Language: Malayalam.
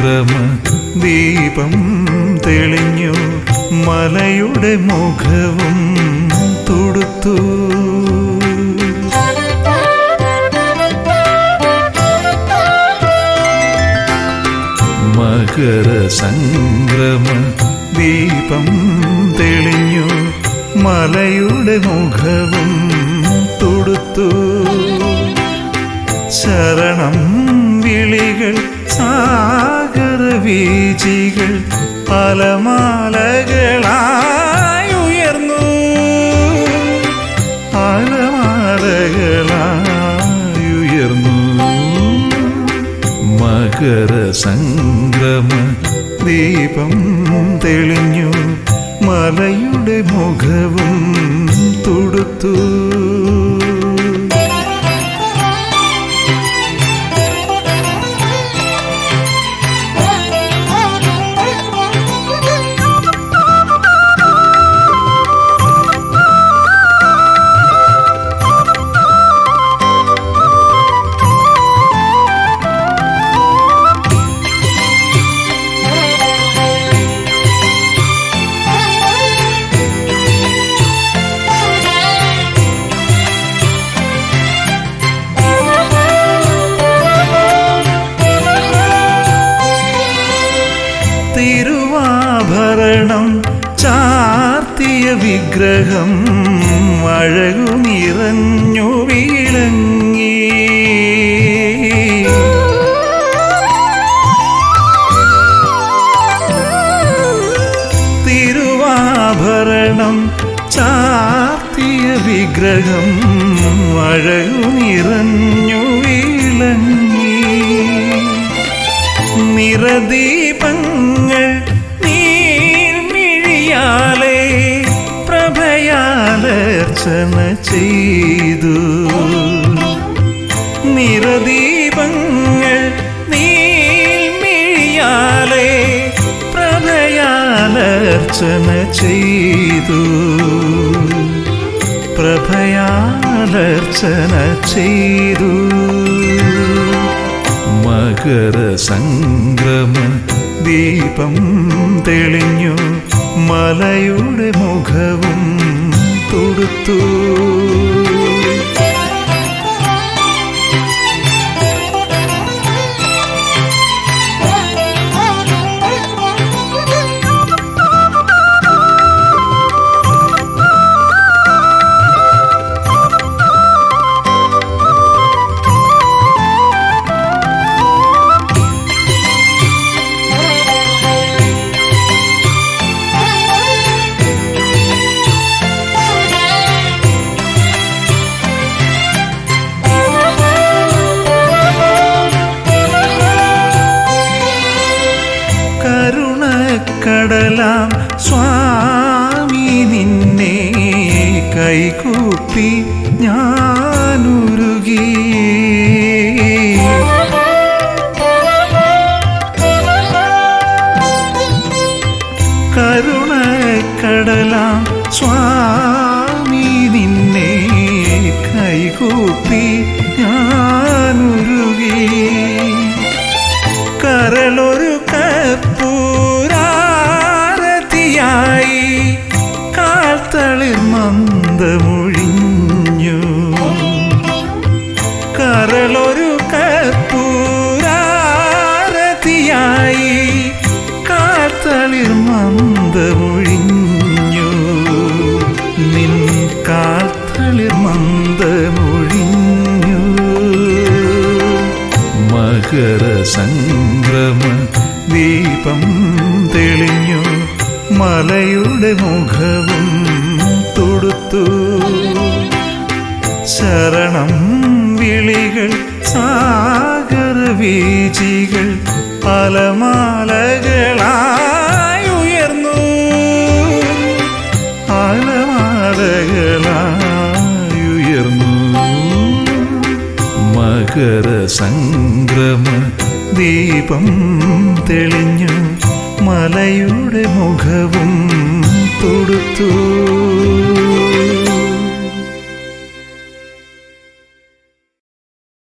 സംക്രമ ദീപം തെളിഞ്ഞു മലയുടെ മുഖവും തുടുത്തു മകര സംക്രമ ദീപം തെളിഞ്ഞു മലയുടെ മുഖവും തുടുത്തു ശരണം വിളികൾ സാഗര വീചികൾ അലമാലകളായി ഉയർന്നു അലമാലകളായി ഉയർന്നു മകര സംക്രമ ദീപം തെളിഞ്ഞു മലയുടെ മുഖവും തുടുത്തു തിരുവാഭരണം ചാർത്തിയ വിഗ്രഹം അഴകു നിറഞ്ഞു വിളങ്ങി തിരുവാഭരണം ചാർത്തിയ വിഗ്രഹം അഴകു നിറഞ്ഞു വിളങ്ങി നിറദീപങ്ങൾ നീർമിഴിയാലെ പ്രഭയാലർച്ചന ചെയ്തു നിറദീപങ്ങൾ നീർമിഴിയാലെ പ്രഭയാലർച്ചന ചെയ്തു പ്രഭയാലർച്ചന ചെയ്തു മകര സംക്രമ ദീപം തെളിഞ്ഞു മലയുടെ മുഖവും തുടുത്തു കരുണക്കടലാം സ്വാമി നിന്നെ കൈകൂപ്പി ഞാനുരുകി കരുണക്കടലാം സ്വാമി നിന്നെ കൈകൂപ്പി ഞാനുരുകി കരളൊരു കപ്പൂരാരതിയായി കാൽത്തളിർ മന്ദമൊഴിഞ്ഞു കരളൊരു കപ്പൂരാരതിയായി കാൽത്തളിർ മന്ദമൊഴിഞ്ഞു നിൻ കാൽത്തളിർ മന്ദമൊഴിഞ്ഞു മകര സംക്രമ ദീപം തെളിഞ്ഞു മലയുടെ മുഖവും തുടുത്തു ശരണം വിളികൾ സാഗര വീചികൾ അലമാലകളായി ഉയർന്നു അലമാലകളായി ഉയർന്നു മകര സംക്രമ ദീപം തെളിഞ്ഞു മലയുടെ മുഖവും തുടുത്തു